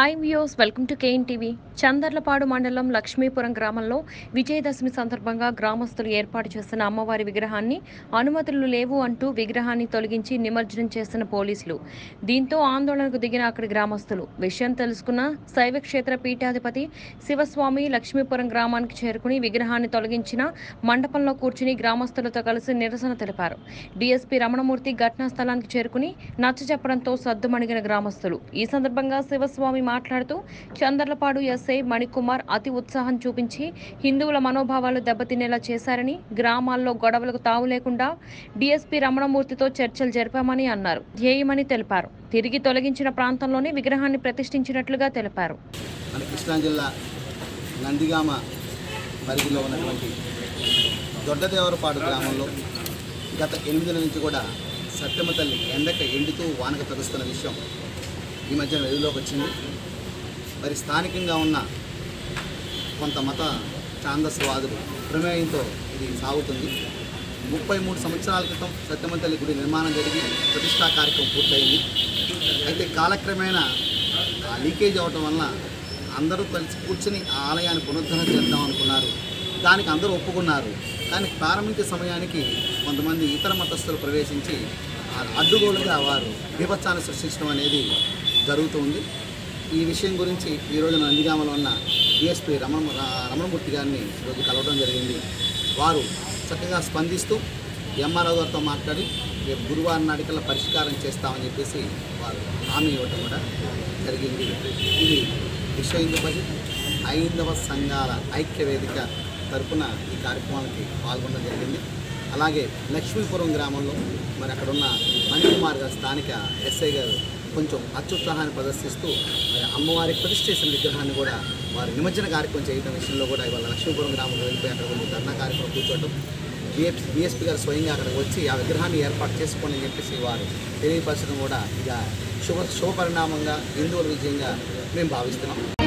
hi views welcome to KN TV Chandarlapadu మండలం లక్ష్మీపురం గ్రామంలో విజయదశమి సందర్భంగా గ్రామస్తులు ఏర్పాటు చేసిన అమ్మవారి విగ్రహాన్ని అనుమతులు లేవు అంటూ విగ్రహాన్ని తొలగించి నిమజ్జనం చేసిన పోలీసులు దీంతో ఆందోళనకు దిగిన అక్కడి గ్రామస్తులు విషయం తెలుసుకున్న శైవ క్షేత్ర పీఠాధిపతి శివస్వామి లక్ష్మీపురం గ్రామానికి చేరుకుని విగ్రహాన్ని తొలగించిన మండపంలో కూర్చుని గ్రామస్తులతో కలిసి నిరసన తెలిపారు డీఎస్పీ రమణమూర్తి ఘటనా స్థలానికి చేరుకుని నచ్చ చెప్పడంతో సద్దుమణిగిన గ్రామస్తులు ఈ సందర్భంగా శివస్వామి మాట్లాడుతూ చందర్లపాడు ఎస్ఐ మణికుమార్ అతి ఉత్సాహం చూపించి హిందువుల మనోభావాలు దెబ్బతినేలా చేశారని గ్రామాల్లో గొడవలకు తావు లేకుండా డీఎస్పీ రమణమూర్తితో చర్చలు జరిపామని అన్నారు ధ్యేయమని తెలిపారు తిరిగి తొలగించిన ప్రాంతంలోనే విగ్రహాన్ని ప్రతిష్ఠించినట్లుగా తెలిపారు మన కృష్ణా జిల్లా నందిగామ పరిధిలో ఉన్నటువంటి దొడ్డదేవరపాడు గ్రామంలో గత ఎనిమిది నుంచి కూడా సత్యమ తల్లి ఎండక ఎండుతూ వానక తడుస్తున్న విషయం ఈ మధ్య వెలుగులోకి వచ్చింది మరి స్థానికంగా ఉన్న కొంత మత ఛాందస్వాదులు ప్రమేయంతో ఇది సాగుతుంది ముప్పై మూడు సంవత్సరాల క్రితం సత్యమ తల్లి గుడి నిర్మాణం జరిగి ప్రతిష్టా కార్యక్రమం పూర్తయింది అయితే కాలక్రమేణా ఆ లీకేజ్ అవటం వలన అందరూ కలిసి కూర్చుని ఆ ఆలయాన్ని పునరుద్ధరణ చేద్దాం అనుకున్నారు దానికి అందరూ ఒప్పుకున్నారు కానీ ప్రారంభించే సమయానికి కొంతమంది ఇతర మతస్థులు ప్రవేశించి ఆ అడ్డుగోలుగా వారు బీభత్సాన్ని సృష్టించడం అనేది జరుగుతుంది ఈ విషయం గురించి ఈరోజు నందిగామలో ఉన్న డిఎస్పీ రమణ రమణమూర్తి గారిని ఈరోజు కలవడం జరిగింది వారు చక్కగా స్పందిస్తూ ఎంఆర్ఓ గారితో మాట్లాడి రేపు గురువారం నాటికల్లా పరిష్కారం చేస్తామని చెప్పేసి వారు హామీ ఇవ్వటం కూడా జరిగింది ఇది విశ్వ హిందూ పరిషత్ ఐదవ సంఘాల ఐక్య వేదిక తరపున ఈ కార్యక్రమానికి పాల్గొనడం జరిగింది అలాగే లక్ష్మీపురం గ్రామంలో మరి అక్కడ ఉన్న మణికుమార్ గారు స్థానిక ఎస్ఐ గారు కొంచెం అత్యుత్సాహాన్ని ప్రదర్శిస్తూ మరి అమ్మవారి ప్రతిష్ఠ చేసిన విగ్రహాన్ని కూడా వారు నిమజ్జన కార్యక్రమం చేయడం విషయంలో కూడా ఇవాళ లక్ష్మీపురం గ్రామంలో వెళ్ళిపోయి అక్కడ కొంచెం ధర్నా కార్యక్రమం కూర్చోవడం బిఎస్ బిఎస్పీ గారు స్వయంగా అక్కడికి వచ్చి ఆ విగ్రహాన్ని ఏర్పాటు చేసుకోండి అని చెప్పేసి వారు తెలియపరచడం కూడా ఇక శుభ శుభ పరిణామంగా హిందువుల విజయంగా మేము భావిస్తున్నాం